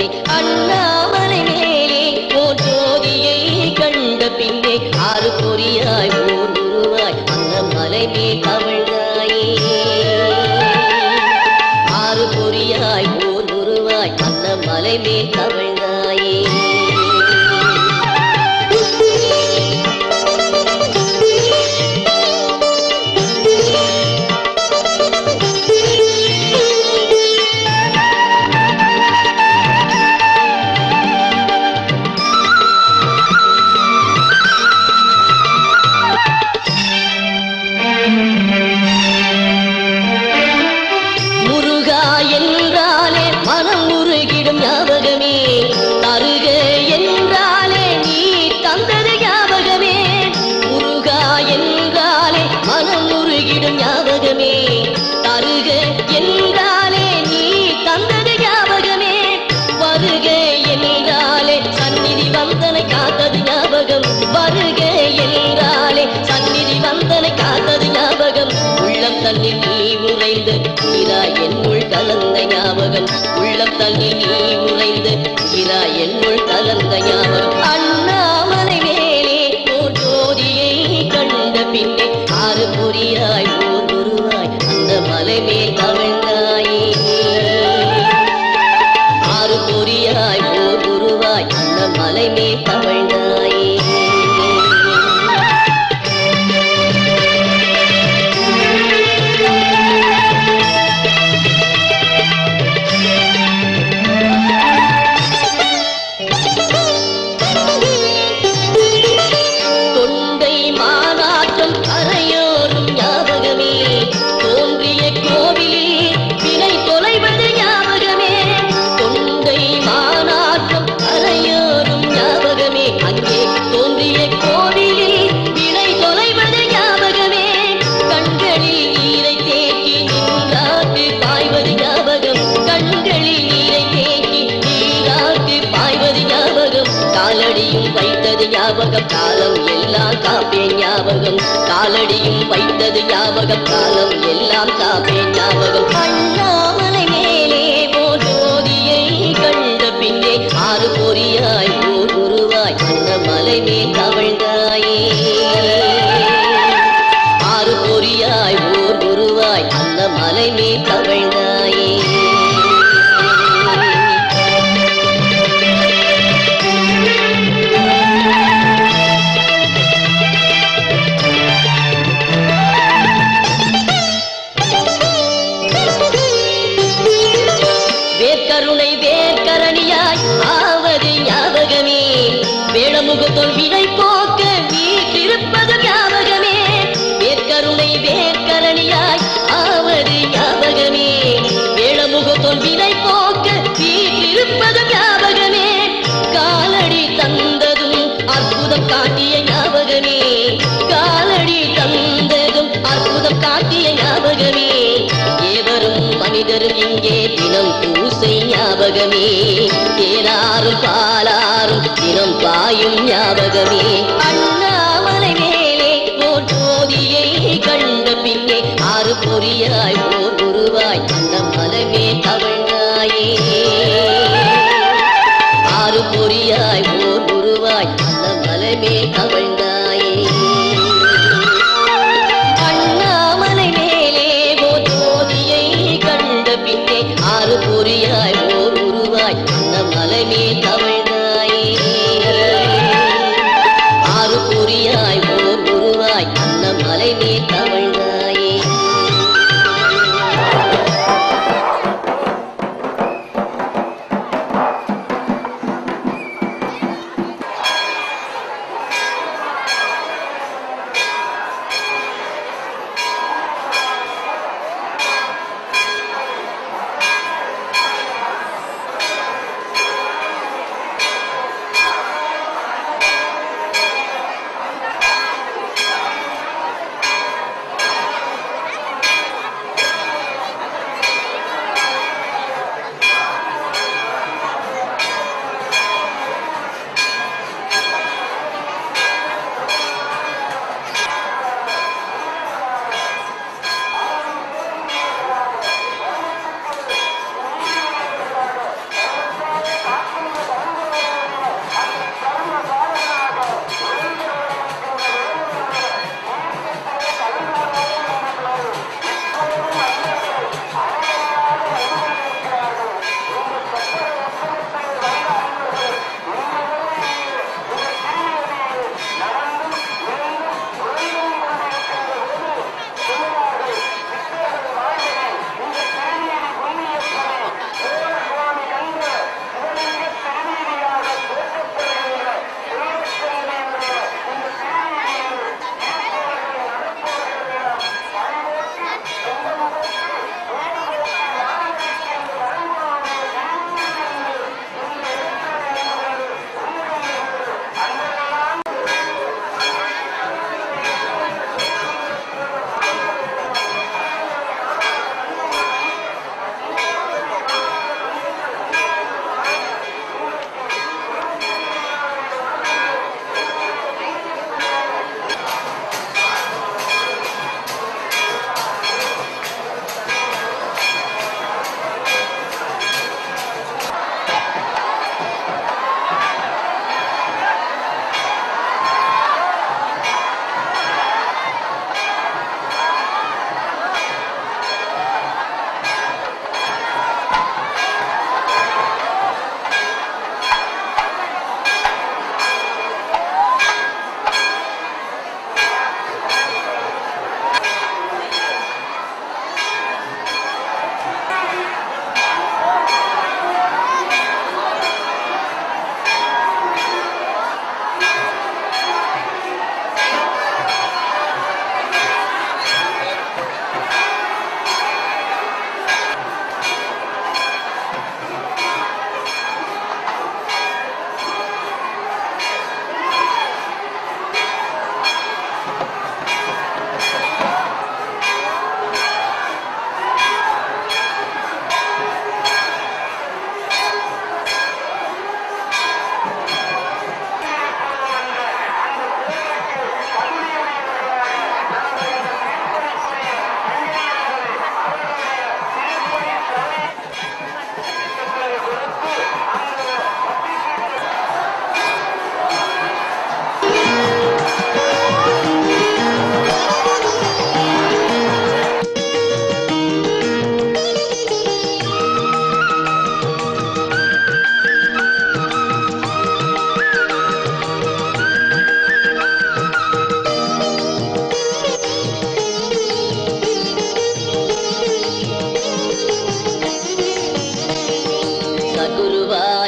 பின்னே அண்ணாமலை மேலே ஓர் ஜோதியை கண்ட பின்னே ஆறு பொறியாய் ஓர் உருவாய் அந்த மலை மேல் கவிழ்ந்தாயே ஆறு பொறியாய் ஓர் உருவாய் அந்த மலை மேல் கவிழ்ந்தாயே முருகா என்றாலே மனம் உருகிடும் ஞாபகமே தருக என்றாலே நீ தந்தது ஞாபகமே முருகா என்றாலே மனம் உருகிடும் ஞாபகமே தருக என்றாலே நீ தந்தது ஞாபகமே வருக என்றாலே சந்நிதி வந்தனை காத்தது ஞாபகம் வருக என்றாலே சந்நிதி வந்தனை காத்தது ஞாபகம் உள்ளம் தன்னில் நீ உறைந்து ஈரா என்னுள் கலந்த ஞாபகம் உள்ளம் தன்னில் நீ உறைந்து ஈரா என்னுள் கலந்த ஞாபகம் அண்ணாமலை மேலே ஓர் ஜோதியை கண்ட பின்னே ஆறு பொறியாய் ஓர் குருவாய் அந்த மலை மேல் கவிழ்ந்தாயே ஆறு பொறியாய் ஓர் குருவாய் அந்த மலை மேல் கவிழ்ந்தாயே தொண்டை மாநாட்டம் கரையோரும் ஞாபகமே தோன்றிய கோவிலில் வினை தொலைவது ஞாபகமே தொண்டை மாநாட்டம் கரையோரும் ஞாபகமே அங்கே தோன்றிய கோவிலில் வினை தொலைவது ஞாபகமே கண்களில் நீரை தேக்கி நீராட்டு பாய்வது ஞாபகம் கண்களில் நீரை தேக்கி நீராட்டு பாய்வது ஞாபகம் காலடியும் வைத்தது ஞாபகம் காலம் எல்லாம் காப்பேன் ஞாபகம் காலடியும் வைத்தது ஞாபகம் காலம் எல்லாம் காப்பேன் ஞாபகம் அண்ணாமலை மேலே ஓர் ஜோதியை கண்ட பின்னே ஆறு பொறியாய் ஓர் குருவாய் அந்த மலை மேல் கவிழ்ந்தாயே ஆறு பொறியாய் ஓர் குருவாய் அந்த மலை மேல் கவிழ்ந்தாயே வேர்க்கருணை வேர்க்கரணியாய் ஆவது ஞாபகமே வேளமுகத்தொல் வினை போக்க வீட்டிருப்பது ஞாபகமே வேர்க்கருணை வேர்க்கரணியாய் ஆவது ஞாபகமே வேளமுகத்தொல் வினை போக்க வீட்டிருப்பது ஞாபகமே காலடி தந்ததும் அற்புதம் காட்டிய ஞாபகமே காலடி தந்ததும் அற்புதம் காட்டிய ஞாபகமே ஏவரும் மனிதரும் இங்கே தினம் பூசை ஞாபகமே தேனாரும் பாலாரும் தினம் பாயும் ஞாபகமே அண்ணாமலை மேலே ஓர் ஜோதியை கண்ட பின்னே ஆறு பொறியாய் ஓர் குருவாய் அந்த மலமே கவிழ்ந்தாயே ஆறு பொறியாய் ஓர் குருவாய் அந்த மலமே கவிழ்ந்தாயே அண்ணாமலை மேலே ஓர் ஜோதியை கண்ட பின்னே ஆறு பொறியாய் ஓர் உருவாய் அந்த மலை மேல் கவிழ்ந்தாயே ஆறு பொறியாய் ஓர் உருவாய் அந்த மலை மேல் கவிழ்ந்தாயே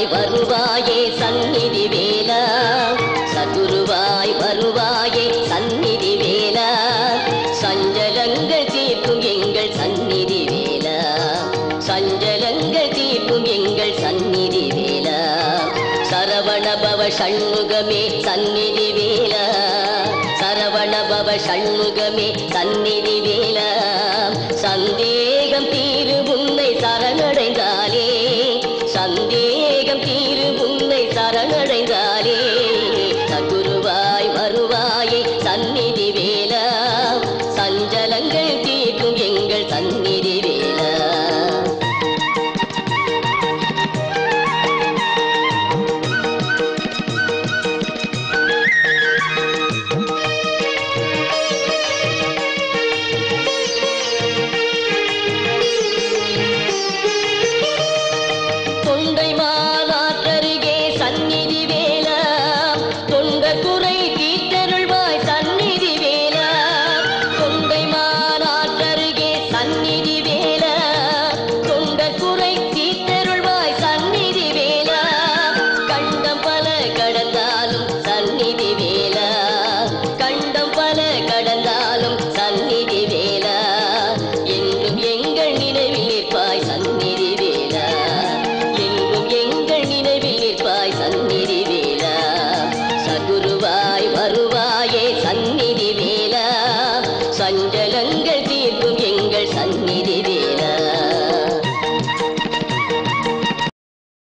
சத்குருவாய் வருவாயே சந்நிதி வேலா சத்குருவாய் வருவாயே சந்நிதி வேலா சஞ்சலங்கள் தீர்க்கும் எங்கள் சந்நிதி வேலா சஞ்சலங்கள் தீர்க்கும் எங்கள் சந்நிதி வேலா சரவணபவ ஷண்முகமே சந்நிதி வேலா சரவணபவ ஷண்முகமே சந்நிதி வேலா சந்தே